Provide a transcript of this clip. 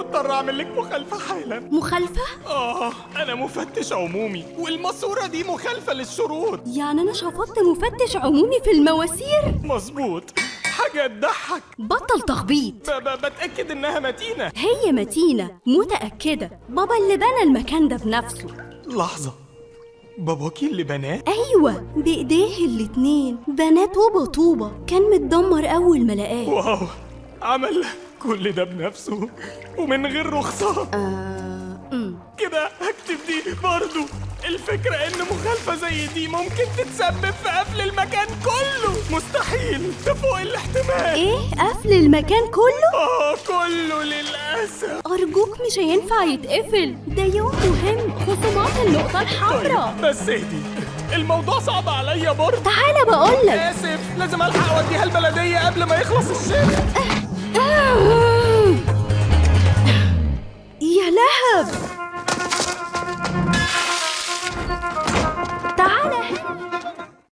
مضطر اعمل لك مخالفه حالا مخالفة؟ اه انا مفتش عمومي والماسوره دي مخالفه للشروط يعني أنا شفطت مفتش عمومي في المواسير؟ مظبوط حاجه تضحك بطل تخبيط ب- ب- بتاكد انها متينه هي متينة متأكدة بابا اللي بنى المكان ده بنفسه لحظه باباكي اللي بناه أيوة بإيديه الاتنين بنات طوبة طوبة كان متدمر أول ما لقاه واو عمل كل ده بنفسه ومن غير رخصه آه... أمم. كده هكتب دي برضو الفكرة ان مخالفة زي دي ممكن تتسبب في قفل المكان كله مستحيل ده فوق الاحتمال إيه قفل المكان كله؟ اه كله للأسف أرجوك مش هينفع يتقفل ده يوم مهم خصومات النقطة الحمراء طيب بس اهدي الموضوع صعب عليا برضه تعالى بقولك اسف لازم الحق اوديها البلدية قبل ما يخلص الشغل